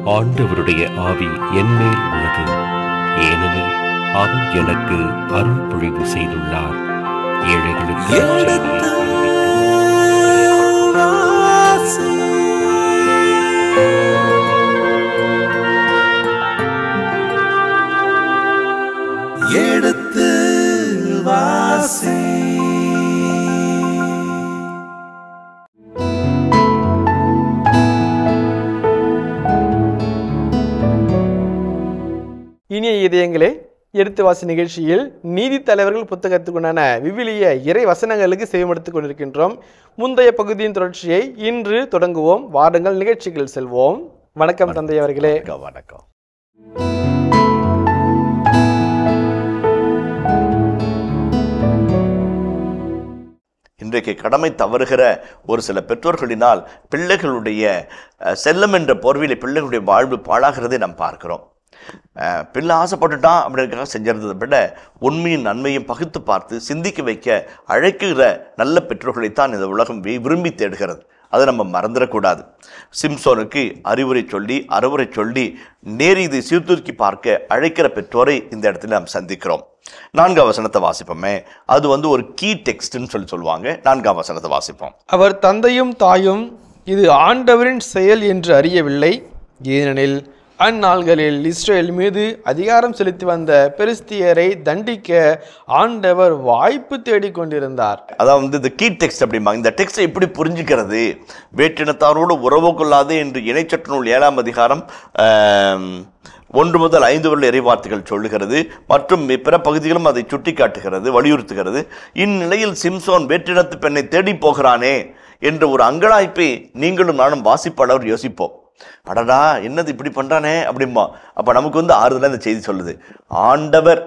ஆண்டவருடைய ஆவி என்மேல் உள்ளது ஏனெனில் அவர் எனக்கு அருள் பொழிவு செய்துள்ளார் ஏழைகளுக்கு எடுத்த நற்செய்தியை வாசி. எடுத்து வாசி இனிய இதயங்களே எடுத்து வாசி நிகழ்ச்சியில் நீதி தலைவர்கள் புத்தகத்துக்குண்டான விவிலிய இறை வசனங்களுக்கு செவிமடுத்துக் கொண்டிருக்கின்றோம் முந்தைய பகுதியின் தொடர்ச்சியை இன்று தொடங்குவோம் வாருங்கள் நிகழ்ச்சிகள் செல்வோம் வணக்கம் தந்தை அவர்களே வணக்கம் வணக்கம் இன்றைக்கு கடமை தவறுகிற ஒரு சில பெற்றோர்களினால் பிள்ளைகளுடைய அஹ், செல்லம் என்ற போர்வையில பிள்ளைகளுடைய வாழ்வு பாழாகிறதை நாம் பார்க்கிறோம் அஹ், பிள்ளை ஆசைப்பட்டுட்டான் அப்படின்றதுக்காக செஞ்சிருந்ததை விட உண்மையின் நன்மையும் பகுத்து பார்த்து சிந்திக்க வைக்க அழைக்குகிற நல்ல பெற்றோர்களைத்தான் இந்த உலகம் வி- விரும்பி தேடுகிறது அதை நம்ம மறந்துடக்கூடாது சிம்சோனுக்கு அறிவுரை சொல்லி அறுவுரை சொல்லி நேரீதி சீர்தூக்கி பார்க்க அழைக்கிற பெற்றோரை இந்த இடத்துல நாம் சந்திக்கிறோம் நான்காம் வசனத்தை வாசிப்போமே அது வந்து ஒரு கீ டெக்ஸ்ட்னு சொல்லி சொல்லுவாங்க நான்காம் வசனத்தை வாசிப்போம் அவர் தந்தையும் தாயும் இது ஆண்டவரின் செயல் என்று அறியவில்லை ஏனெனில் அந்நாள்களில் இஸ்ரேல் மீது அதிகாரம் செலுத்தி வந்த பெரிஸ்தியரை தண்டிக்க ஆண்டவர் வாய்ப்பு தேடிக் கொண்டிருந்தார் அதான் வந்து இந்த கீ டெக்ஸ்ட் அப்படிம்பாங்க இந்த டெக்ஸ்ட்டை எப்படி புரிஞ்சுக்கிறது வேற்றினத்தாரோடு உறவு கொள்ளாது என்று இணைச்சட்ட நூல் ஏழாம் அதிகாரம் ஆம், ஒன்று முதல் ஐந்து வரல இறைவார்த்தைகள் சொல்லுகிறது மற்றும் பிற பகுதிகளும் அதை சுட்டிக்காட்டுகிறது வலியுறுத்துகிறது இந்நிலையில் சிம்சோன் வேற்றினத்து பெண்ணை தேடி போகிறானே என்ற ஒரு அங்கலாய்ப்பை நீங்களும் நானும் வாசிப்பாளர் யோசிப்போம் அடடா என்னது இப்படி பண்றானே அப்படிம்பா அப்ப நமக்கு வந்து ஆறுதலா இந்த செய்தி சொல்லுது ஆண்டவர்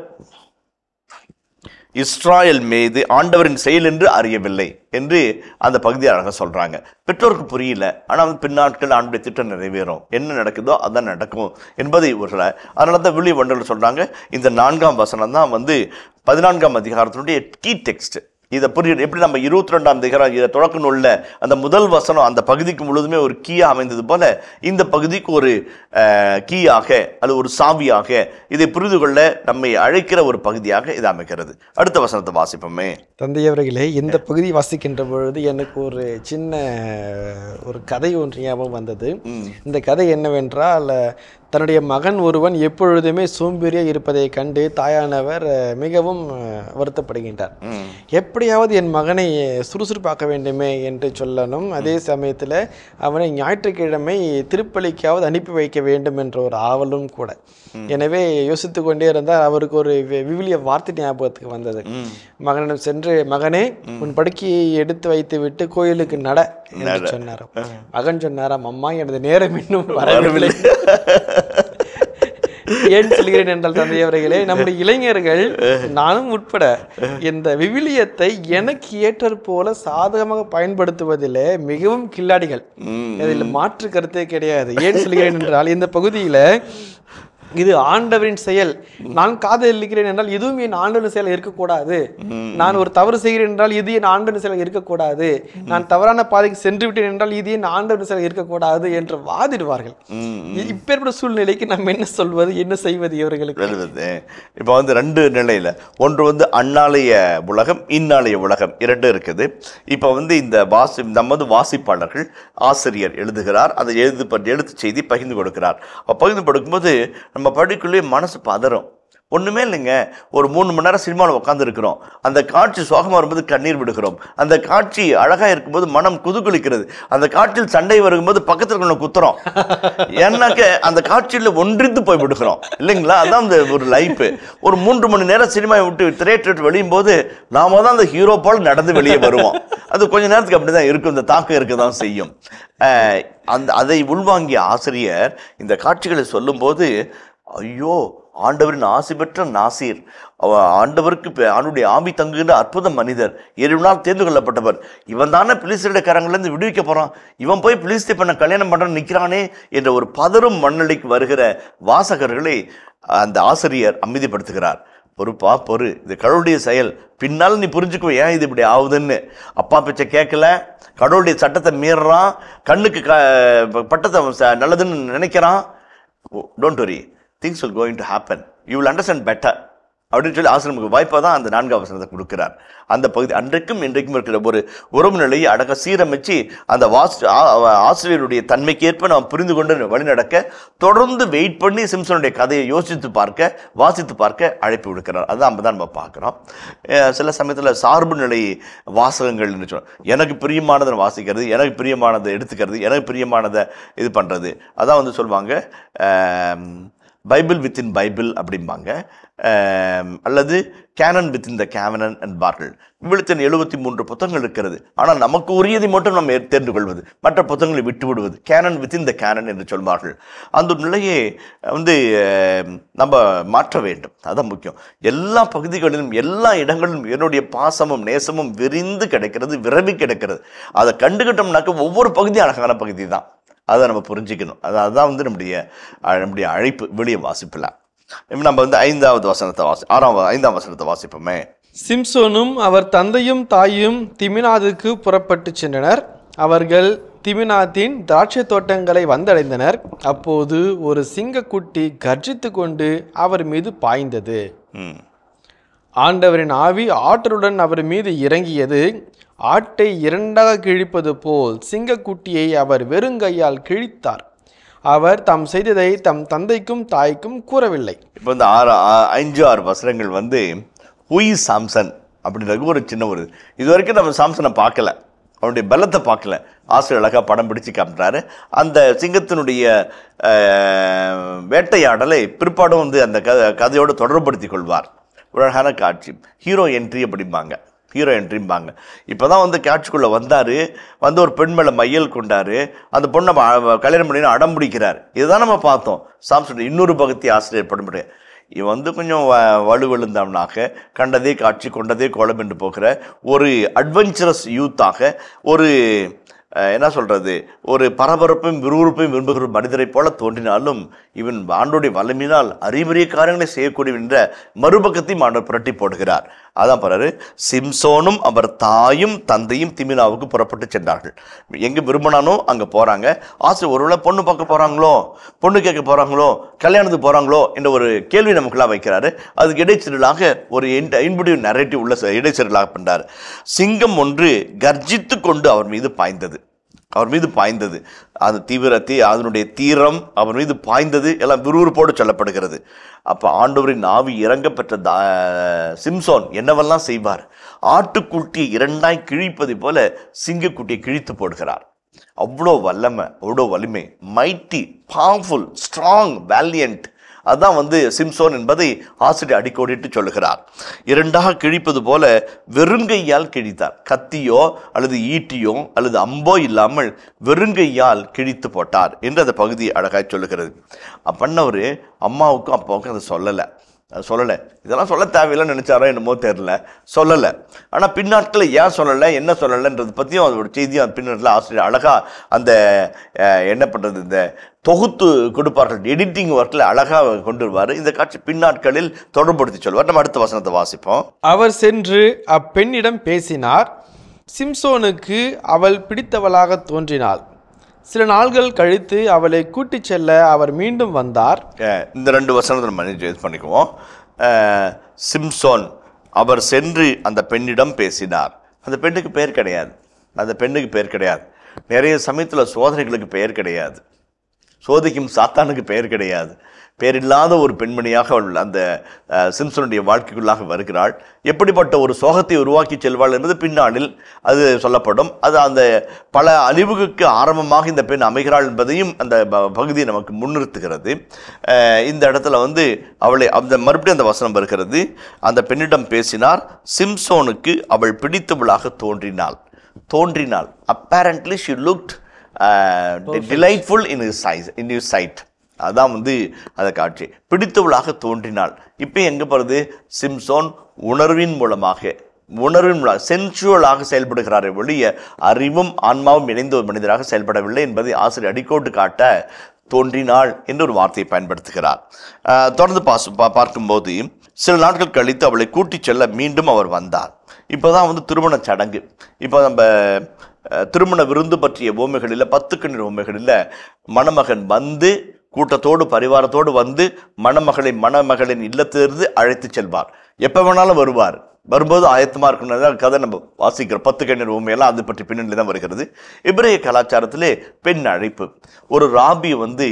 இஸ்ராயல் மீது ஆண்டவரின் செயல் என்று அறியவில்லை என்று அந்த பகுதி அழகாக சொல்றாங்க பெற்றோருக்கு புரியல ஆனால் வந்து பின்னாட்கள் ஆண்டுடைய திட்டம் நிறைவேறும் என்ன நடக்குதோ அதான் நடக்கும் என்பதை ஒரு சில அதனால தான் விழி வண்டல் சொல்றாங்க இந்த நான்காம் வசனம் தான் வந்து பதினான்காம் அதிகாரத்தினுடைய கீ டெக்ஸ்ட் இதை புரியுது எப்படி நம்ம இருபத்தி ரெண்டாம் அதிகாரம் இதை தொடக்க நூல்ல அந்த முதல் வசனம் அந்த பகுதிக்கு முழுதுமே ஒரு கீயா அமைந்தது போல இந்த பகுதிக்கு ஒரு அஹ், கீயாக அல்லது ஒரு சாவியாக இதை புரிந்து கொள்ள நம்மை அழைக்கிற ஒரு பகுதியாக இது அமைக்கிறது அடுத்த வசனத்தை வாசிப்போமே தந்தை அவர்களே இந்த பகுதி வாசிக்கின்ற பொழுது எனக்கு ஒரு சின்ன ஒரு கதை ஒன்று ஞாபகம் வந்தது இந்த கதை என்னவென்றால் தன்னுடைய மகன் ஒருவன் எப்பொழுதுமே சோம்பேறியாக இருப்பதை கண்டு தாயானவர் அஹ், மிகவும் அஹ், வருத்தப்படுகின்றார் எப்படியாவது என் மகனை சுறுசுறுப்பாக்க வேண்டுமே என்று சொல்லணும் அதே சமயத்தில் அவனை ஞாயிற்றுக்கிழமை திருப்பலிக்காவது அனுப்பி வைக்க வேண்டும் என்ற ஒரு ஆவலும் கூட எனவே யோசித்து கொண்டே இருந்தால் அவருக்கு ஒரு வி- விவிலிய வார்த்தை ஞாபகத்துக்கு வந்தது மகனிடம் சென்று மகனே உன் படுக்கையை எடுத்து வைத்து விட்டு கோயிலுக்கு நட என்று சொன்னாராம் மகன் சொன்னாராம் அம்மா எனது நேரம் இன்னும் வரவில்லை ஏன் சொல்கிறேன் என்றால் தந்தையவர்களே நம்முடைய இளைஞர்கள் நானும் உட்பட இந்த விவிலியத்தை எனக்கு ஏற்றற் போல சாதகமாக பயன்படுத்துவதில் மிகவும் கில்லாடிகள் இதில் மாற்று கருத்தே கிடையாது ஏன் சொல்கிறேன் என்றால் இந்த பகுதியில இது ஆண்டவரின் செயல் நான் காதலிக்கிறேன் என்றால் இதுவும் என் ஆண்டவரின் செயல் இருக்கக்கூடாது நான் ஒரு தவறு செய்கிறேன் என்றால் இது என் ஆண்டவரின் செயல் இருக்கக்கூடாது நான் தவறான பாதைக்கு சென்று விட்டேன் என்றால் இது என் ஆண்டவரின் செயல் இருக்கக்கூடாது என்று வாதிடுவார்கள் இ- இப்பேற்பட்ட சூழ்நிலைக்கு நம்ம என்ன சொல்வது என்ன செய்வது இவர்களுக்கு எழுதுது இப்போ வந்து ரெண்டு நிலையில் ஒன்று வந்து அந்நாளைய உலகம் இந்நாளைய உலகம் இரண்டு இருக்குது இப்போ வந்து இந்த வாசி நம்ம வந்து வாசிப்பாளர்கள் ஆசிரியர் எழுதுகிறார் அதை எழுது எழுத்து செய்தி பகிர்ந்து கொடுக்கிறார் அப்போ பகிர்ந்து கொடுக்கும்போது நம்ம படிக்குள்ளே மனசு பதறும் ஒன்றுமே இல்லைங்க ஒரு மூணு மணி நேரம் சினிமாவில் உட்காந்து இருக்கிறோம் அந்த காட்சி சோகமாக வரும்போது கண்ணீர் விடுகிறோம் அந்த காட்சி அழகாக இருக்கும்போது மனம் குதுகுலிக்கிறது அந்த காட்சியில் சண்டை வரும்போது பக்கத்தில் இருக்கிற குத்துறோம் ஏன்னாக்க அந்த காட்சியில் ஒன்றித்து போய் விடுகிறோம் இல்லைங்களா அதான் அந்த ஒரு லைஃப் ஒரு மூன்று மணி நேரம் சினிமாவை விட்டு திரையேற்று விட்டு வெளியும் போது நாம தான் அந்த ஹீரோ போல் நடந்து வெளியே வருவோம் அது கொஞ்ச நேரத்துக்கு அப்படிதான் இருக்கும் இந்த தாக்கம் இருக்க தான் செய்யும் அஹ் அந்த அதை உள்வாங்கிய ஆசிரியர் இந்த காட்சிகளை சொல்லும்போது ஐயோ ஆண்டவரின் ஆசி பெற்ற நாசீர் அவ ஆண்டவருக்கு பெ- ஆண்டுடைய ஆவி தங்குகின்ற அற்புத மனிதர் ஏழுநாள் தேர்ந்து கொள்ளப்பட்டவர் இவன் தானே பிலிஸ்தீனுடைய கரங்களிலிருந்து விடுவிக்க போறான் இவன் போய் பிலிஸ்தீன் பண்ண கல்யாணம் பண்றான் நிக்கிறானே என்ற ஒரு பதறும் மண்ணலைக்கு வருகிற வாசகர்களை அந்த ஆசிரியர் அமைதிப்படுத்துகிறார் பொறுப்பா பொறு இது கடவுளுடைய செயல் பின்னால் நீ புரிஞ்சுக்குவ ஏன் இது இப்படி ஆகுதுன்னு அப்பா பேச்சை கேட்கல கடவுளுடைய சட்டத்தை மீறுறான் கண்ணுக்கு க பட்டத்தை அவன் ச- நல்லதுன்னு நினைக்கிறான் don't worry things will going to happen you will understand better அப்படின்னு சொல்லி ஆசிரியமுக்கு வாய்ப்பாக தான் அந்த நான்காம் வசனத்தை கொடுக்கிறார் அந்த பகுதி அன்றைக்கும் இன்றைக்கும் இருக்கிற ஒரு உறவு நிலையை அடக்க சீரமைச்சு அந்த வாஸ் ஆ- ஆசிரியருடைய தன்மைக்கேற்ப நாம் புரிந்து கொண்டு வழிநடக்க தொடர்ந்து வெயிட் பண்ணி சிம்சனுடைய கதையை யோசித்து பார்க்க வாசித்து பார்க்க அழைப்பு விடுக்கிறார் அதான் நம்ம தான் நம்ம பார்க்குறோம் சில சமயத்தில் சார்பு நிலை வாசகங்கள் சொன்னோம் எனக்கு பிரியமானதை வாசிக்கிறது எனக்கு பிரியமானதை எடுத்துக்கிறது எனக்கு பிரியமானதை இது பண்ணுறது அதான் வந்து சொல்லுவாங்க ஆம், பைபிள் வித்தின் பைபிள் அப்படிம்பாங்க ஆம், அல்லது கேனன் வித்தின் த கேவனன் என்பார்கள் விழுத்தின் எழுபத்தி மூன்று புத்தகங்கள் இருக்கிறது ஆனால் நமக்கு உரியதை மட்டும் நம்ம ஏ- தெரிந்து கொள்வது மற்ற புத்தகங்களை விட்டு விடுவது கேனன் வித்தின் த கேனன் என்று சொல்வார்கள் அந்த நிலையை வந்து ஆம், நம்ம மாற்ற வேண்டும் அதான் முக்கியம் எல்லா பகுதிகளிலும் எல்லா இடங்களிலும் என்னுடைய பாசமும் நேசமும் விரிந்து கிடைக்கிறது விரவி கிடைக்கிறது அதை கண்டுகிட்டோம்னாக்க ஒவ்வொரு பகுதியும் அழகான பகுதி தான் அதை நம்ம புரிஞ்சுக்கணும் அது அதுதான் வந்து நம்முடைய அஹ், நம்முடைய அழைப்பு வெளியே வாசிப்பில் இப்ப நம்ம வந்து ஐந்தாவது வசனத்தை வாசி ஆறாம் வ- ஐந்தாம் வசனத்தை வாசிப்போமே சிம்சோனும் அவர் தந்தையும் தாயும் திமினாதுக்கு புறப்பட்டு சென்றனர் அவர்கள் திமினாத்தின் திராட்சை தோட்டங்களை வந்தடைந்தனர் அப்போது ஒரு சிங்கக்குட்டி கர்ஜித்து கொண்டு அவர் மீது பாய்ந்தது ம் ஆண்டவரின் ஆவி ஆற்றலுடன் அவர் மீது இறங்கியது ஆட்டை இரண்டாக கிழிப்பது போல் சிங்கக்குட்டியை அவர் வெறுங்கையால் கிழித்தார் அவர் தாம் செய்ததை தம் தந்தைக்கும் தாய்க்கும் கூறவில்லை இப்போ இந்த ஆறு ஆ- அஞ்சு ஆறு வசனங்கள் வந்து ஹுய் சாம்சன் அப்படின்றது ஒரு சின்ன ஒரு இது வரைக்கும் நம்ம சாம்சனை பார்க்கல அவனுடைய பலத்தை பார்க்கல ஆசிரியர் அழகாக படம் பிடிச்சு காமிட்டாரு அந்த சிங்கத்தினுடைய அஹ், வேட்டையாடலை பிற்பாடும் வந்து அந்த க கதையோடு தொடர்படுத்தி கொள்வார் ஒரு அழகான காட்சி ஹீரோ என்ட்ரி அப்படிம்பாங்க ஹீரோ என்ட்ரிம்பாங்க இப்போ தான் வந்து கேட்சுக்குள்ளே வந்தார் வந்து ஒரு பெண் மேலே மையல் கொண்டாரு அந்த பொண்ணை ம- கல்யாணம் பண்ணி அடம் பிடிக்கிறார் இதுதான் நம்ம பார்த்தோம் சாம்சன் இன்னொரு பகுதி ஆசிரியர் படம் முடியாது இவன் வந்து கொஞ்சம் வ- வலுவிழுந்தவனாக கண்டதே காட்சி கொண்டதே கோலம் என்று போகிற ஒரு அட்வென்ச்சரஸ் யூத்தாக ஒரு அஹ், என்ன சொல்றது ஒரு பரபரப்பையும் விறுவிறுப்பையும் விரும்புகிற மனிதரைப் போல தோன்றினாலும் இவன் ஆண்டோடைய வல்லமையினால் அரியமரிய காரியங்களை செய்யக்கூடிய என்ற மறுபக்கத்தையும் ஆண்டவர் புரட்டி போடுகிறார் அதான் பாரு சிம்சோனும் அவர் தாயும் தந்தையும் திமினாவுக்கு புறப்பட்டு சென்றார்கள் எங்க விரும்பினானோ அங்க போறாங்க ஆசை ஒருவேளை பொண்ணு பார்க்க போறாங்களோ பொண்ணு கேட்க போறாங்களோ கல்யாணத்துக்கு போறாங்களோ என்ற ஒரு கேள்வி நமக்குலாம் வைக்கிறாரு அதுக்கு இடைச்செருளாக ஒரு இன்புடிவ் நரேட்டிவ் உள்ள ச- இடைச்செருளாக பண்றாரு சிங்கம் ஒன்று கர்ஜித்து கொண்டு அவர் மீது பாய்ந்தது அவர் மீது பாய்ந்தது அந்த தீவிரத்தை அதனுடைய தீரம் அவர் மீது பாய்ந்தது எல்லாம் விறுவிறுப்போடு சொல்லப்படுகிறது அப்போ ஆண்டவரின் ஆவி இறங்க பெற்ற தா சிம்சோன் என்னவெல்லாம் செய்வார் ஆட்டுக்குட்டியை இரண்டாய் கிழிப்பதை போல சிங்கக்குட்டியை கிழித்து போடுகிறார் அவ்வளோ வல்லமை அவ்வளோ வலிமை மைட்டி பவர்ஃபுல் ஸ்ட்ராங் வேலியன்ட் அதான் வந்து சிம்சோன் என்பதை ஆசிரியர் அடிக்கோடிட்டு சொல்லுகிறார் இரண்டாக கிழிப்பது போல வெறுங்கையால் கிழித்தார் கத்தியோ அல்லது ஈட்டியோ அல்லது அம்போ இல்லாமல் வெறுங்கையால் கிழித்து போட்டார் என்று அந்த பகுதி அழகாய் சொல்லுகிறது அப்பன்னவர் அம்மாவுக்கும் அப்பாவுக்கும் அதை சொல்லலை அது சொல்லலை இதெல்லாம் சொல்ல தேவையில்லைன்னு நினச்சாரோ என்னமோ தெரில சொல்லலை ஆனால் பின்னாட்களில் ஏன் சொல்லலை என்ன சொல்லலைன்றது பற்றியும் அதோட செய்தியும் பின்னாட்டில் ஆசிரியர் அழகாக அந்த அஹ், என்ன பண்ணுறது இந்த தொகுத்து கொடுப்பார்கள் எடிட்டிங் ஒர்க்கில் அழகாக கொண்டு வருவார் இந்த காட்சி பின்னாட்களில் தொடர்படுத்தி சொல்வார் நம்ம அடுத்த வசனத்தை வாசிப்போம் அவர் சென்று அப்பெண்ணிடம் பேசினார் சிம்சோனுக்கு அவள் பிடித்தவளாக தோன்றினாள் சில நாள்கள் கழித்து அவளை கூட்டிச் செல்ல அவர் மீண்டும் வந்தார் அஹ், இந்த ரெண்டு வசனத்தை நம்ம இது பண்ணிக்குவோம் அஹ், சிம்சோன் அவர் சென்று அந்த பெண்ணிடம் பேசினார் அந்த பெண்ணுக்கு பெயர் கிடையாது அந்த பெண்ணுக்கு பெயர் கிடையாது நிறைய சமயத்தில் சோதனைகளுக்கு பெயர் கிடையாது சோதிக்கும் சாத்தானுக்கு பெயர் கிடையாது பெயரில்லாத ஒரு பெண்மணியாக அவள் அந்த அஹ், சிம்சனுடைய வாழ்க்கைக்குள்ளாக வருகிறாள் எப்படிப்பட்ட ஒரு சோகத்தை உருவாக்கி செல்வாள் என்பது பின்னாளில் அது சொல்லப்படும் அது அந்த பல அழிவுகளுக்கு ஆரம்பமாக இந்த பெண் அமைகிறாள் என்பதையும் அந்த ப- பகுதி நமக்கு முன்னிறுத்துகிறது அஹ், இந்த இடத்துல வந்து அவளை அந்த மறுபடியும் அந்த வசனம் வருகிறது அந்த பெண்ணிடம் பேசினார் சிம்சோனுக்கு அவள் பிடித்தவளாக தோன்றினாள் தோன்றினாள் apparently she looked delightful in his eyes in you sight அதான் வந்து அதை காட்சி பிடித்தவளாக தோன்றினாள் இப்போ எங்கே போகிறது சிம்சோன் உணர்வின் மூலமாக உணர்வின் மூலம் சென்சுவலாக செயல்படுகிறாரே ஒழிய அறிவும் ஆன்மாவும் இணைந்த ஒரு மனிதராக செயல்படவில்லை என்பதை ஆசிரியர் அடிக்கோட்டு காட்ட தோன்றினாள் என்று ஒரு வார்த்தையை பயன்படுத்துகிறார் ஆஹ் தொடர்ந்து பாசு பா பார்க்கும்போது சில நாட்கள் கழித்து அவளை கூட்டிச் செல்ல மீண்டும் அவர் வந்தார் இப்போதான் வந்து திருமண சடங்கு இப்போ நம்ம அஹ், திருமண விருந்து பற்றிய ஓமைகளில் பத்து கண்ணீர் ஓமைகளில் மணமகன் வந்து கூட்டத்தோடு பரிவாரத்தோடு வந்து மணமகளை மணமகளின் இல்லத்திலிருந்து அழைத்து செல்வார் எப்போ வேணாலும் வருவார் வரும்போது ஆயத்தமாக இருக்கணும் கதை நம்ம வாசிக்கிறோம் பத்து கண்ணீர் உண்மையெல்லாம் அது பற்றி பின்னணி தான் வருகிறது இப்ரேய கலாச்சாரத்திலே பெண் அழைப்பு ஒரு ராபி வந்து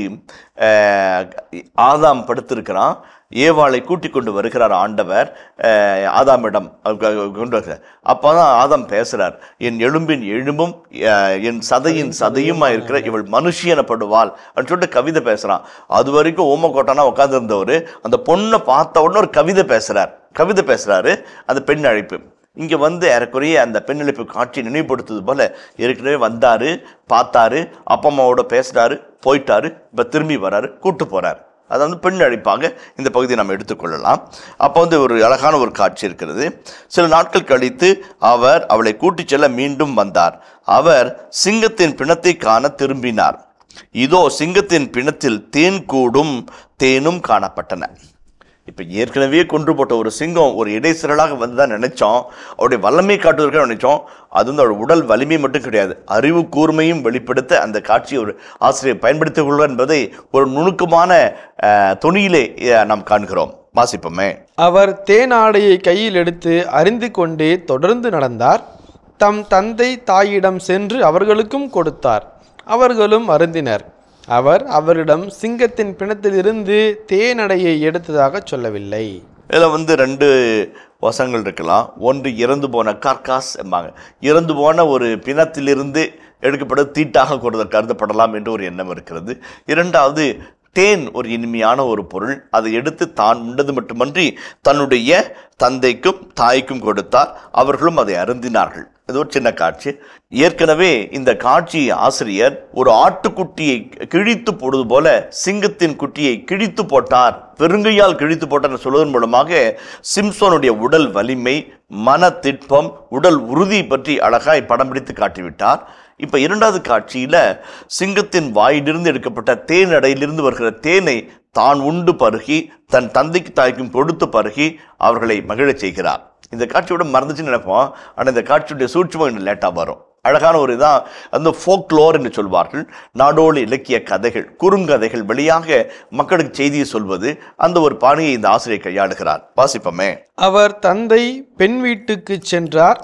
அஹ், ஆதாம் படுத்திருக்கிறான் ஏவாளை கூட்டிக் கொண்டு வருகிறார் ஆண்டவர் அஹ், ஆதாமிடம் அவ- கொண்டு வருகிறார் அப்போ தான் ஆதாம் பேசுறார் என் எலும்பின் எலும்பும் அஹ், என் சதையின் சதையுமா இருக்கிற இவள் மனுஷி எனப்படுவாள் அப்படின்னு சொல்லிட்டு கவிதை பேசுறான் அது வரைக்கும் ஓமக்கோட்டானா உட்காந்துருந்தவர் அந்த பொண்ணை பார்த்த உடனே ஒரு கவிதை பேசுறார் கவிதை பேசுறாரு அந்த பெண் அழைப்பு இங்க வந்து ஏறக்குறைய அந்த பெண் அழைப்பு காட்சி நினைவுபடுத்துவது போல ஏற்கனவே வந்தாரு பார்த்தாரு அப்பா அம்மாவோட பேசுறாரு போயிட்டாரு இப்ப திரும்பி வராரு கூட்டு போறாரு அதை வந்து பெண் அழைப்பாக இந்த பகுதியை நம்ம எடுத்துக்கொள்ளலாம் அப்போ வந்து ஒரு அழகான ஒரு காட்சி இருக்கிறது சில நாட்கள் கழித்து அவர் அவளை கூட்டிச் செல்ல மீண்டும் வந்தார் அவர் சிங்கத்தின் பிணத்தை காண திரும்பினார் இதோ சிங்கத்தின் பிணத்தில் தேன் கூடும் தேனும் காணப்பட்டன இப்போ ஏற்கனவே கொன்று போட்ட ஒரு சிங்கம் ஒரு இடைசிறலாக வந்து தான் நினைச்சோம் அவருடைய வல்லமை காட்டுவதற்காக நினைச்சோம் அது வந்து அவருடைய உடல் வலிமை மட்டும் கிடையாது அறிவு கூர்மையும் வெளிப்படுத்த அந்த காட்சியை ஒரு ஆசிரியர் பயன்படுத்திக் கொள்வார் என்பதை ஒரு நுணுக்கமான அஹ், தொனியிலே அஹ், நாம் காண்கிறோம் வாசிப்போமே அவர் தேனாடையை கையில் எடுத்து அறிந்து கொண்டே தொடர்ந்து நடந்தார் தம் தந்தை தாயிடம் சென்று அவர்களுக்கும் கொடுத்தார் அவர்களும் அருந்தினர் அவர் அவரிடம் சிங்கத்தின் பிணத்திலிருந்து தேனடையை எடுத்ததாக சொல்லவில்லை இதில் வந்து ரெண்டு வசங்கள் இருக்கலாம் ஒன்று இறந்து போன கார்காஸ் என்பாங்க இறந்து போன ஒரு பிணத்திலிருந்து எடுக்கப்பட தீட்டாக கொடுத்த கருதப்படலாம் என்று ஒரு எண்ணம் இருக்கிறது இரண்டாவது தேன் ஒரு இனிமையான ஒரு பொருள் அதை எடுத்து தான் உண்டது மட்டுமன்றி தன்னுடைய தந்தைக்கும் தாய்க்கும் கொடுத்தார் அவர்களும் அதை அருந்தினார்கள் இது ஒரு சின்ன காட்சி ஏற்கனவே இந்த காட்சி ஆசிரியர் ஒரு ஆட்டுக்குட்டியை கிழித்து போடுவது போல சிங்கத்தின் குட்டியை கிழித்து போட்டார் பெருங்கையால் கிழித்து போட்டார் சொல்வதன் மூலமாக சிம்சோனுடைய உடல் வலிமை மன திட்பம் உடல் உறுதி பற்றி அழகாய் படம் பிடித்து காட்டிவிட்டார் இப்ப இரண்டாவது காட்சியில சிங்கத்தின் வாயிலிருந்து எடுக்கப்பட்ட தேன் அடையிலிருந்து வருகிற தேனை தான் உண்டு பருகி தன் தந்தைக்கு தாய்க்கும் கொடுத்து பருகி அவர்களை மகிழச் செய்கிறார் இந்த காட்சியோட மறந்துச்சுன்னு நினைப்போம் ஆனால் இந்த காட்சியுடைய சூட்சமம் இன்னும் லேட்டாக வரும் அழகான ஒரு இதான் அந்த ஃபோக்லோர் என்று சொல்வார்கள் நாடோடி இலக்கிய கதைகள் குறுங்கதைகள் வழியாக மக்களுக்கு செய்தியை சொல்வது அந்த ஒரு பாணியை இந்த ஆசிரியர் கையாளுகிறார் வாசிப்போமே அவர் தந்தை பெண் வீட்டுக்குச் சென்றார்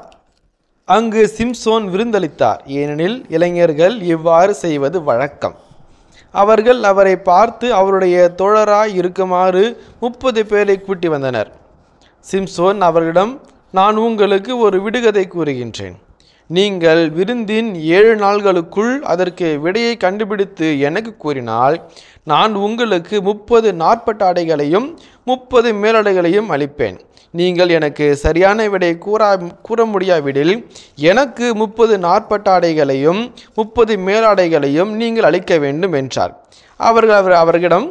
அங்கு சிம்சோன் விருந்தளித்தார் ஏனெனில் இளைஞர்கள் இவ்வாறு செய்வது வழக்கம் அவர்கள் அவரை பார்த்து அவருடைய தோழராய் இருக்குமாறு முப்பது பேரை கூட்டி வந்தனர் சிம்சோன் அவர்களிடம் நான் உங்களுக்கு ஒரு விடுகதை கூறுகின்றேன் நீங்கள் விருந்தின் ஏழு நாள்களுக்குள் அதற்கு விடையை கண்டுபிடித்து எனக்கு கூறினால் நான் உங்களுக்கு முப்பது நாற்பட்டாடைகளையும் முப்பது மேலடைகளையும் அளிப்பேன் நீங்கள் எனக்கு சரியான விடை கூறா கூற முடியாவிடில் எனக்கு முப்பது நாற்பட்டாடைகளையும் முப்பது மேலாடைகளையும் நீங்கள் அளிக்க வேண்டும் என்றார் அவர்கள் அவர் அவர்களிடம்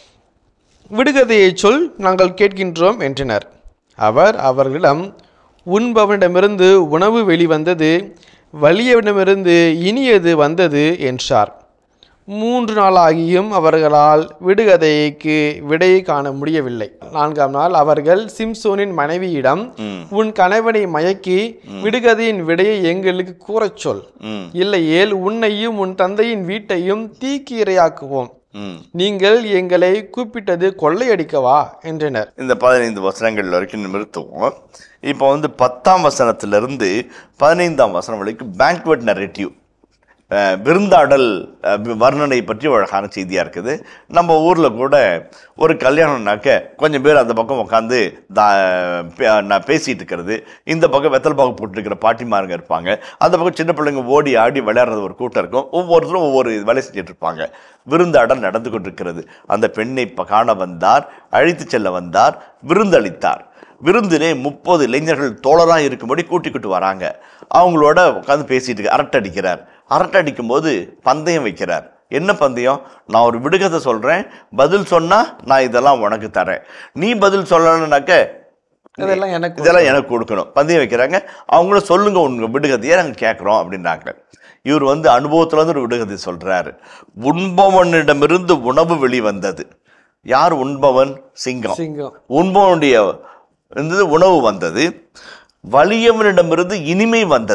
விடுகதையை சொல் நாங்கள் கேட்கின்றோம் என்றனர் அவர் அவர்களிடம் உண்பவனிடமிருந்து உணவு வெளிவந்தது வலியவனிடமிருந்து இனியது வந்தது என்றார் மூன்று நாளாகியும் அவர்களால் விடுகதைக்கு விடையை காண முடியவில்லை நான்காம் நாள் அவர்கள் சிம்சோனின் மனைவியிடம் உன் கணவனை மயக்கி விடுகதையின் விடையை எங்களுக்கு கூறச் சொல் ம் இல்லையேல் உன்னையும் உன் தந்தையின் வீட்டையும் தீக்கு இரையாக்குவோம் ம் நீங்கள் எங்களை கூப்பிட்டது கொள்ளையடிக்கவா என்றனர் இந்த பதினைந்து வசனங்கள் வரைக்கும் நிறுத்துவோம் இப்போ வந்து பத்தாம் வசனத்திலிருந்து பதினைந்தாம் வசனம் வரைக்கும் பேங்க்வெட் நரேட்டிவ் விருந்தாடல் அஹ், வி- வர்ணனை பற்றி ஒரு அழகான செய்தியாக இருக்குது நம்ம ஊரில் கூட ஒரு கல்யாணம்னாக்க கொஞ்சம் பேர் அந்த பக்கம் உட்காந்து தா பே- நான் பேசிகிட்டு இருக்கிறது இந்த பக்கம் வெத்தல் பாக்கு போட்டுருக்கிற பாட்டிமாருங்க இருப்பாங்க அந்த பக்கம் சின்ன பிள்ளைங்க ஓடி ஆடி விளையாடுறது ஒரு கூட்டம் இருக்கும் ஒவ்வொருத்தரும் ஒவ்வொரு வேலை செஞ்சுட்டு இருப்பாங்க விருந்தாடல் நடந்து கொண்டிருக்கிறது அந்த பெண்ணை ப- காண வந்தார் அழைத்து செல்ல வந்தார் விருந்தளித்தார் விருந்திலே முப்பது இளைஞர்கள் தோழராக இருக்கும்படி கூட்டிக்கிட்டு வராங்க அவங்களோட உட்காந்து பேசிட்டு இருக்கு அரட்டை அடிக்கிறார் அரட்டை அடிக்கும்போது பந்தயம் வைக்கிறார் என்ன பந்தயம் நான் ஒரு விடுகதை சொல்றேன் பதில் சொன்னா நான் இதெல்லாம் உனக்கு தரேன் நீ பதில் சொல்லணும்னாக்க இதெல்லாம் எனக்கு இதெல்லாம் எனக்கு கொடுக்கணும் பந்தயம் வைக்கிறாங்க அவங்களும் சொல்லுங்க உங்க விடுகதையை நாங்கள் கேட்குறோம் அப்படின்னாங்க இவர் வந்து அனுபவத்துல இருந்து ஒரு விடுகதை சொல்றாரு உண்பவனிடமிருந்து உணவு வெளிவந்தது யார் உண்பவன் சிங்கம் சிங்கம் உண்பவனுடைய இருந்தது உணவு வந்தது வலியவனிடமிருந்து இனிமை வந்தது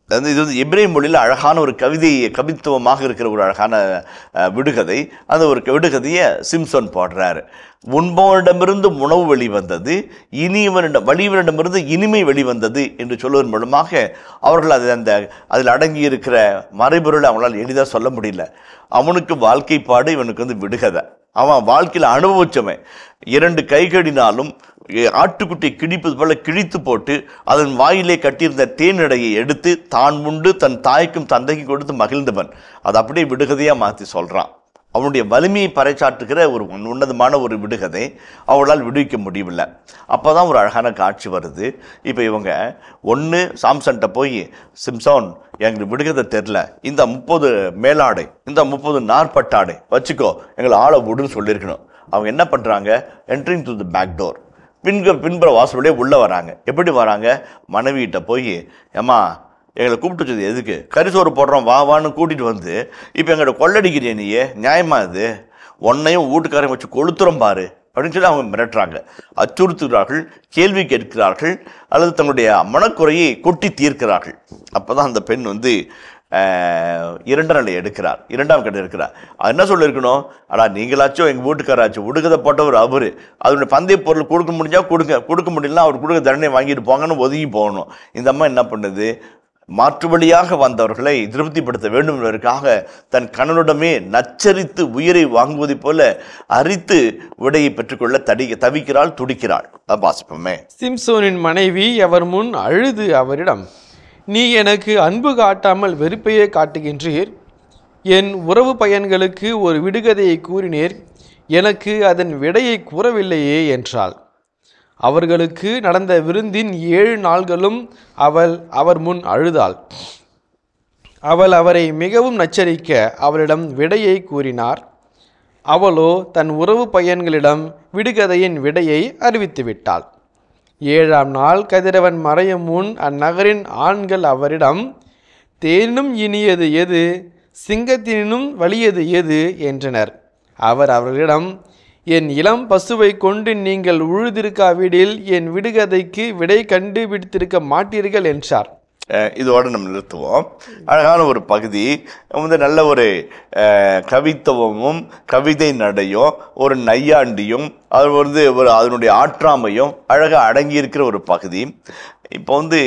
அதாவது இது வந்து எபிரேய மொழியில் அழகான ஒரு கவிதை கவித்துவமாக இருக்கிற ஒரு அழகான அஹ், விடுகதை அந்த ஒரு விடுகதையை சிம்சன் பாடுறாரு உண்பவனிடமிருந்து உணவு வெளிவந்தது இனியவனிடம் வலியவனிடமிருந்து இனிமை வெளிவந்தது என்று சொல்வதன் மூலமாக அவர்கள் அது அந்த அதில் அடங்கி இருக்கிற மறைபொருளை அவங்களால் எளிதாக சொல்ல முடியல அவனுக்கு வாழ்க்கை பாடு இவனுக்கு வந்து விடுகதை அவன் வாழ்க்கையில் அனுபவிச்சவன் இரண்டு கைகளினாலும் எ- ஆட்டுக்குட்டியை கிழிப்பது போல கிழித்து போட்டு அதன் வாயிலே கட்டியிருந்த தேனிடையை எடுத்து தான் உண்டு தன் தாய்க்கும் தந்தைக்கும் கொடுத்து மகிழ்ந்தவன் அதை அப்படியே விடுகதையாக மாற்றி சொல்கிறான் அவனுடைய வலிமையை பறைச்சாற்றுகிற ஒரு உன்- உன்னதமான ஒரு விடுகதை அவளால் விடுவிக்க முடியவில்லை அப்போ தான் ஒரு அழகான காட்சி வருது இப்போ இவங்க ஒன்று சாம்சன்ட்ட போய் சிம்சான் எங்களுக்கு விடுகதை தெரில இந்த முப்பது மேலாடை இந்த முப்பது நாற்பட்டாடை வச்சுக்கோ எங்களை ஆளை விடுன்னு சொல்லியிருக்கணும் அவங்க என்ன பண்ணுறாங்க entering to the back door பின்புற பின்புற வாசலுடைய உள்ளே வராங்க எப்படி வராங்க மனைவிகிட்ட போய் ஏம்மா எங்களை கூப்பிட்டு வச்சது எதுக்கு கரிசோறு போடுறோம் வா வான்னு கூட்டிகிட்டு வந்து இப்போ எங்களோட கொள்ளடிக்கிறிய நீயே நியாயமா இது உன்னையும் வீட்டுக்காரையும் வச்சு கொளுத்துறோம் பாரு அப்படின்னு சொல்லி அவங்க மிரட்டுறாங்க அச்சுறுத்துகிறார்கள் கேள்வி கேட்கிறார்கள் அல்லது தங்களுடைய மனக்குறையை கொட்டி தீர்க்கிறார்கள் அப்போ தான் அந்த பெண் வந்து ஆஹ், இரண்டாம் நிலை எடுக்கிறார் இரண்டாம் கட்டை எடுக்கிறார் அது என்ன சொல்லியிருக்கணும் அடா நீங்களாச்சும் எங்கள் வீட்டுக்காராச்சும் விடுகதை போட்டவர் அவரு அதனுடைய பந்தய பொருள் கொடுக்க முடிஞ்சா கொடுங்க கொடுக்க முடியலனா அவர் கொடுக்க தண்டனை வாங்கிட்டு போங்கன்னு ஒதுங்கி போகணும் இந்த அம்மா என்ன பண்ணுது மாற்று வழியாக வந்தவர்களை திருப்திப்படுத்த வேண்டும் என்பதற்காக தன் கணவனிடமே நச்சரித்து உயிரை வாங்குவதைப் போல அரித்து விடையை பெற்றுக்கொள்ள தடி தவிக்கிறாள் துடிக்கிறாள் அதை வாசிப்போமே சிம்சோனின் மனைவி அவர் முன் அழுது அவரிடம் நீ எனக்கு அன்பு காட்டாமல் வெறுப்பையே காட்டுகின்றீர் என் உறவு பயன்களுக்கு ஒரு விடுகதையை கூறினீர் எனக்கு அதன் விடையை கூறவில்லையே என்றாள் அவர்களுக்கு நடந்த விருந்தின் ஏழு நாள்களும் அவள் அவர் முன் அழுதாள் அவள் அவரை மிகவும் நச்சரிக்க அவளிடம் விடையை கூறினார் அவளோ தன் உறவு பையன்களிடம் விடுகதையின் விடையை அறிவித்து விட்டாள் ஏழாம் நாள் கதிரவன் மறையும் முன் அந்நகரின் ஆண்கள் அவரிடம் தேனும் இனியது எது சிங்கத்தினும் வலியது எது என்றனர் அவர் அவர்களிடம் என் இளம் பசுவை கொண்டு நீங்கள் உழுதிருக்காவிடில் என் விடுகதைக்கு விடை கண்டுபிடித்திருக்க மாட்டீர்கள் என்றார் அஹ் இதோட நம்ம நிறுத்துவோம் அழகான ஒரு பகுதி வந்து நல்ல ஒரு அஹ், கவித்துவமும் கவிதை நடையும் ஒரு நையாண்டியும் அது வந்து ஒரு அதனுடைய ஆற்றாமையும் அழகாக அடங்கி இருக்கிற ஒரு பகுதி இப்போ வந்து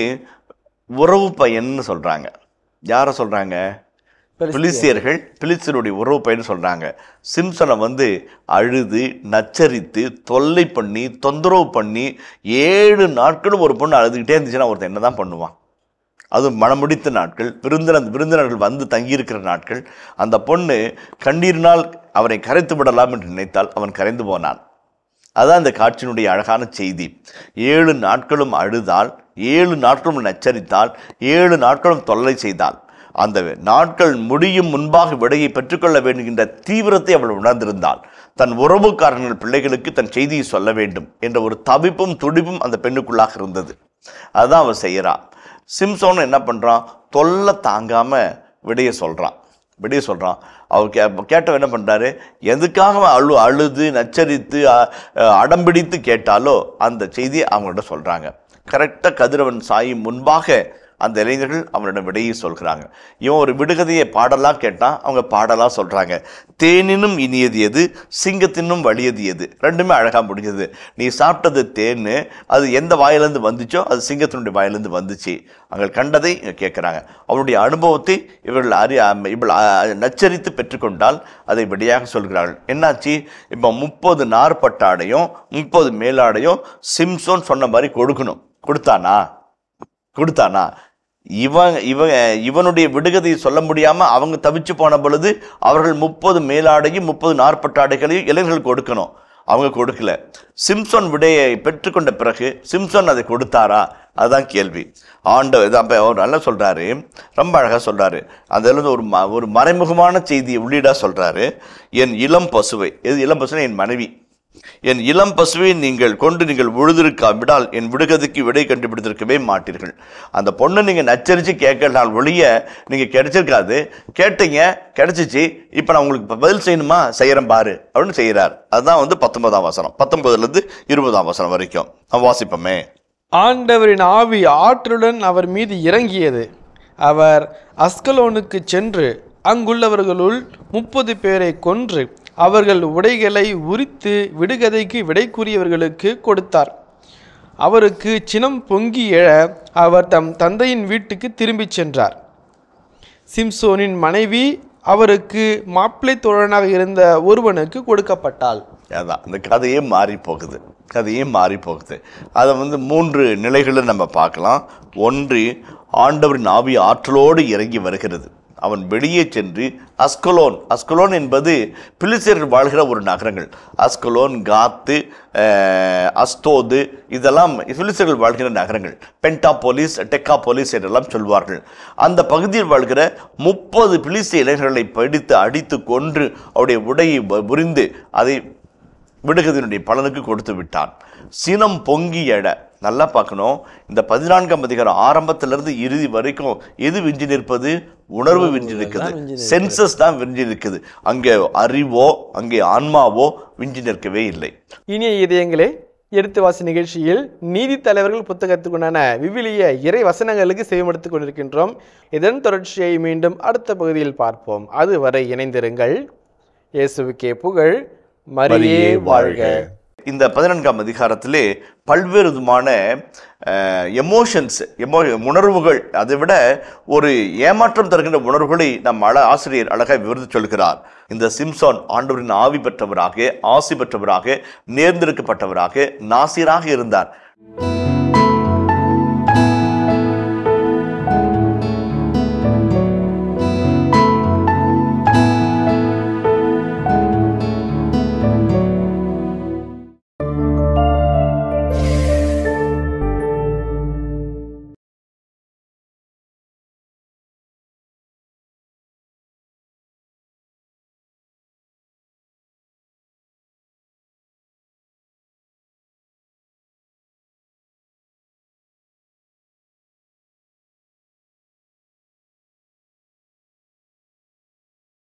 உறவு பையன்னு சொல்றாங்க யாரை சொல்றாங்க பிலிஸ்தியர்கள் பிலிஸ்தியருடைய உறவு பையன் சொல்றாங்க சிம்சனை வந்து அழுது நச்சரித்து தொல்லை பண்ணி தொந்தரவு பண்ணி ஏழு நாட்களும் ஒரு பொண்ணு அழுதுகிட்டே இருந்துச்சுன்னா ஒருத்தன் என்ன தான் பண்ணுவான் அது மனமுடித்த நாட்கள் விருந்தினர் விருந்தினர்கள் வந்து தங்கியிருக்கிற நாட்கள் அந்த பொண்ணு கண்ணீரினால் அவனை கரைத்து விடலாம் என்று நினைத்தால் அவன் கரைந்து போனான் அதான் இந்த காட்சியினுடைய அழகான செய்தி ஏழு நாட்களும் அழுதால் ஏழு நாட்களும் நச்சரித்தால் ஏழு நாட்களும் தொல்லை செய்தாள் அந்த நாட்கள் முடியும் முன்பாக விடையை பெற்றுக்கொள்ள வேண்டுகின்ற தீவிரத்தை அவள் உணர்ந்திருந்தாள் தன் உறவுக்காரர்கள் பிள்ளைகளுக்கு தன் செய்தியை சொல்ல வேண்டும் என்ற ஒரு தவிப்பும் துடிப்பும் அந்த பெண்ணுக்குள்ளாக இருந்தது அதுதான் அவன் செய்கிறான் சிம்சோன் என்ன பண்ணுறான் தொல்லை தாங்காம விடைய சொல்கிறான் விடைய சொல்கிறான் அவர் கே கேட்டவன் என்ன பண்ணுறாரு எதுக்காக அவன் அழு அழுது நச்சரித்து அ- அ- அடம்பிடித்து கேட்டாலோ அந்த செய்தியை அவங்கள்ட்ட சொல்கிறாங்க கரெக்டாக கதிரவன் சாயும் முன்பாக அந்த இளைஞர்கள் அவனிடம் விடையை சொல்கிறாங்க இவன் ஒரு விடுகதையை பாடலாக கேட்டான் அவங்க பாடலாக சொல்கிறாங்க தேனினும் இனியது எது சிங்கத்தினும் வலியது எது ரெண்டுமே அழகாக முடிஞ்சது நீ சாப்பிட்டது தேன் அது எந்த வாயிலேருந்து வந்துச்சோ அது சிங்கத்தினுடைய வாயிலேருந்து வந்துச்சு அங்கே கண்டதை இங்க கேட்குறாங்க அவனுடைய அனுபவத்தை இவர்கள் அறி அம், இவள் அ, நச்சரித்து பெற்றுக்கொண்டால் அதை விடையாக சொல்கிறார்கள் என்னாச்சு இப்போ முப்பது நார்பட்டாடையும் முப்பது மேலாடையும் சிம்சோன் சொன்ன மாதிரி கொடுக்கணும் கொடுத்தானா கொடுத்தானா இவன் இவன் இவனுடைய விடுகதையை சொல்ல முடியாம அவங்க தவிச்சு போன பொழுது அவர்கள் முப்பது மேலாடையும் முப்பது நாற்பட்டாடைகளையும் இளைஞர்கள் கொடுக்கணும் அவங்க கொடுக்கல சிம்சன் விடையை பெற்றுக்கொண்ட பிறகு சிம்சன் அதை கொடுத்தாரா அதுதான் கேள்வி ஆண்டவர் இது அப்போ அவர் நல்லா சொல்றாரு ரொம்ப அழகா சொல்றாரு அதுல இருந்து ஒரு ம ஒரு மறைமுகமான செய்தியை உள்ளீடா சொல்றாரு என் இளம் பசுவை எது இளம் பசுவை என் மனைவி என் இளம் பசுவை நீங்கள் கொண்டு நீங்கள் உழுதிருக்காவிடால் என் விடுகதைக்கு விடை கண்டுபிடித்திருக்கவே மாட்டீர்கள் அந்த பொண்ணை நீங்கள் நச்சரித்து கேட்கலாம் ஒழிய நீங்கள் கிடைச்சிருக்காது கேட்டீங்க கிடைச்சிச்சு இப்போ நான் உங்களுக்கு இப்ப பதில் செய்யணுமா செய்கிறேன் பாரு அப்படின்னு செய்கிறார் அதுதான் வந்து பத்தொன்பதாம் வசனம் பத்தொன்பதுலேருந்து இருபதாம் வசனம் வரைக்கும் நான் வாசிப்போமே ஆண்டவரின் ஆவி ஆற்றுடன் அவர் மீது இறங்கியது அவர் அஸ்கலோனுக்கு சென்று அங்குள்ளவர்களுள் முப்பது பேரை கொன்று அவர்கள் உடைகளை உரித்து விடுகதைக்கு விடை கூறியவர்களுக்கு கொடுத்தார் அவருக்கு சினம் பொங்கி எழ அவர் தம் தந்தையின் வீட்டுக்கு திரும்பிச் சென்றார் சிம்சோனின் மனைவி அவருக்கு மாப்பிள்ளை தோழனாக இருந்த ஒருவனுக்கு கொடுக்கப்பட்டாள் அதான் இந்த கதையே மாறி போகுது கதையே மாறி போகுது அதை வந்து மூன்று நிலைகளில் நம்ம பார்க்கலாம் ஒன்று ஆண்டவரின் ஆவி ஆற்றலோடு இறங்கி வருகிறது அவன் வெளியே சென்று அஸ்கலோன் அஸ்கலோன் என்பது பிலிசேரர் வாழ்கிற ஒரு நகரங்கள் அஸ்கலோன் காத்து அஹ், அஸ்தோது இதெல்லாம் பிலிசேர்கள் வாழ்கிற நகரங்கள் பென்டாபோலிஸ் டெக்காபோலிஸ் என்றெல்லாம் சொல்வார்கள் அந்த பகுதியில் வாழ்கிற முப்பது பிலிஸ்தீன இளைஞர்களை படித்து அடித்து கொன்று அவருடைய உடையை ப- புரிந்து அதை விடுகதினுடைய பலனுக்கு கொடுத்து விட்டான் சினம் பொங்கி எழ நல்லா பார்க்கணும் இந்த பதினான்காம் அதிகாரம் ஆரம்பத்திலிருந்து இறுதி வரைக்கும் எது விஞ்சி நிற்பது உணர்வு விஞ்சி நிற்குது சென்சஸ் தான் விஞ்சி நிற்குது அங்கே அறிவோ அங்கே ஆன்மாவோ விஞ்சி நிற்கவே இல்லை இனிய இதயங்களே எடுத்து வாசி நிகழ்ச்சியில் நீதி தலைவர்கள் புத்தகத்துக்குண்டான விவிலிய இறை வசனங்களுக்கு செவிமடுத்துக் கொண்டிருக்கின்றோம் இதன் தொடர்ச்சியை மீண்டும் அடுத்த பகுதியில் பார்ப்போம் அதுவரை இணைந்திருங்கள் இயேசுவுக்கே புகழ் மரியே வாழ்க இந்த பதினான்காம் அதிகாரத்திலே பல்வேறு விதமான எமோஷன்ஸ் எமோ உணர்வுகள் அதை விட ஒரு ஏமாற்றம் தருகின்ற உணர்வுகளை நம் அழ ஆசிரியர் அழகாக விவரித்து சொல்கிறார் இந்த சிம்சான் ஆண்டவரின் ஆவி பெற்றவராக ஆசி பெற்றவராக நேர்ந்தெடுக்கப்பட்டவராக நாசிராக இருந்தார்